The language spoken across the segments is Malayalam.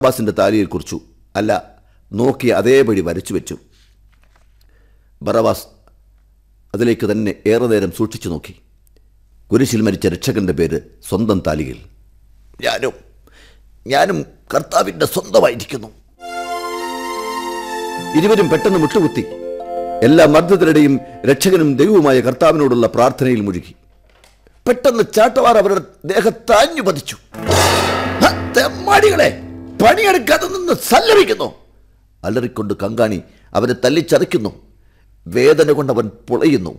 ബറാബാസിന്റെ താലിയിൽ കുറിച്ചു അല്ല നോക്കി അതേപടി വരച്ചു വെച്ചു ബറവാസ് അതിലേക്ക് തന്നെ ഏറെ നേരം സൂക്ഷിച്ചു നോക്കി കുരിശിൽ മരിച്ച രക്ഷകന്റെ പേര് സ്വന്തം താലിയിൽ ഞാനും ഞാനും കർത്താവിൻ്റെ സ്വന്തമായിരിക്കുന്നു ഇരുവരും പെട്ടെന്ന് മുട്ടുകുത്തി എല്ലാ മർദ്ദത്തിനിടെയും രക്ഷകനും ദൈവവുമായ കർത്താവിനോടുള്ള പ്രാർത്ഥനയിൽ മുഴുകി പെട്ടെന്ന് ചാട്ടവാർ അവരുടെ ദേഹത്താഞ്ഞു പതിച്ചു "ഹ, തെമ്മാടികളെ പണിയെടുക്കാതെ നിന്ന് സല്ലപിക്കുന്നു അലറിക്കൊണ്ട് കങ്കാണി അവനെ തല്ലിച്ചതയ്ക്കുന്നു വേദന കൊണ്ട് അവൻ പുളയുന്നു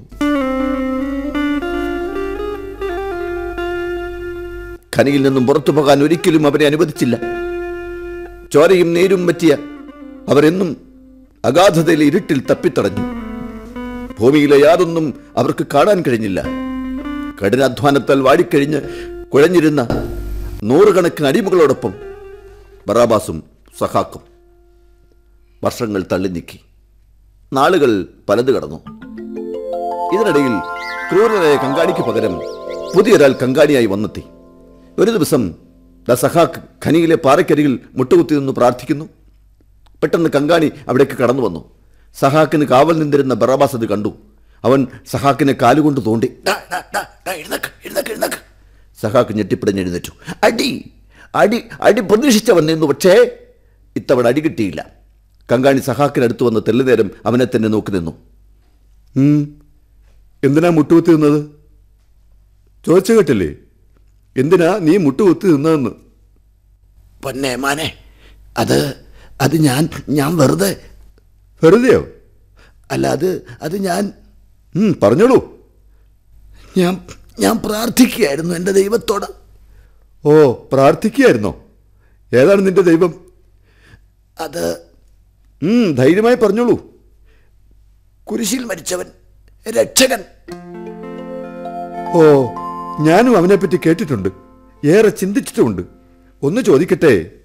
ഖനിയിൽ നിന്നും പുറത്തു പോകാൻ ഒരിക്കലും അവനെ അനുവദിച്ചില്ല ചോരയും നേരും പറ്റിയ അവരെന്നും അഗാധതയിലെ ഇരുട്ടിൽ തപ്പിത്തടഞ്ഞു ഭൂമിയിലെ യാതൊന്നും അവർക്ക് കാണാൻ കഴിഞ്ഞില്ല കഠിനാധ്വാനത്താൽ വാടിക്കഴിഞ്ഞ് കുഴഞ്ഞിരുന്ന നൂറുകണക്കിന് അടിമകളോടൊപ്പം ബറാബാസും സഹാക്കും വർഷങ്ങൾ തള്ളി നീക്കി നാളുകൾ പലത് കടന്നു ഇതിനിടയിൽ ക്രൂരനായ കങ്കാണിക്ക് പകരം പുതിയൊരാൾ കങ്കാണിയായി വന്നെത്തി ഒരു ദിവസം ദ സഹാക്ക് ഖനിയിലെ പാറയ്ക്കരികിൽ മുട്ടുകുത്തി നിന്ന് പ്രാർത്ഥിക്കുന്നു പെട്ടെന്ന് കങ്കാണി അവിടേക്ക് കടന്നു വന്നു സഹാക്കിന് കാവൽ നിന്നിരുന്ന ബറാബാസ് അത് കണ്ടു അവൻ സഹാക്കിനെ കാലുകൊണ്ട് തോണ്ടി "ഡാ, ഡാ, ഡാ, ഡാ, എഴുന്നേക്ക്, എഴുന്നേക്ക്, എഴുന്നേക്ക്." സഹാക്ക് ഞെട്ടിപ്പിടഞ്ഞ് എഴുന്നേറ്റു അടി അടി അടി പ്രതീക്ഷിച്ചവൻ നിന്നു പക്ഷേ ഇത്തവണ അടി കിട്ടിയില്ല കങ്കാണി സഹാക്കിനടുത്ത് വന്ന് തെല്ലുനേരം അവനെ തന്നെ നോക്കി നിന്നു "ഉം, എന്തിനാ മുട്ടുകുത്തി നിന്നത് ചോദിച്ച കേട്ടില്ലേ എന്തിനാ നീ മുട്ടുകുത്തി നിന്നതെന്ന് പൊന്നെ മാനെ അത് അത് ഞാൻ ഞാൻ വെറുതെ വെറുതെയോ അല്ല അത് അത് ഞാൻ ഉം, പറഞ്ഞോളൂ ഞാൻ ഞാൻ പ്രാർത്ഥിക്കുകയായിരുന്നു എൻ്റെ ദൈവത്തോട് ഓ പ്രാർത്ഥിക്കുകയായിരുന്നോ ഏതാണ് നിന്റെ ദൈവം അത് ഉം, ധൈര്യമായി പറഞ്ഞോളൂ കുരിശിൽ മരിച്ചവൻ രക്ഷകൻ ഓ ഞാനും അവനെപ്പറ്റി കേട്ടിട്ടുണ്ട് ഏറെ ചിന്തിച്ചിട്ടുമുണ്ട് ഒന്ന് ചോദിക്കട്ടെ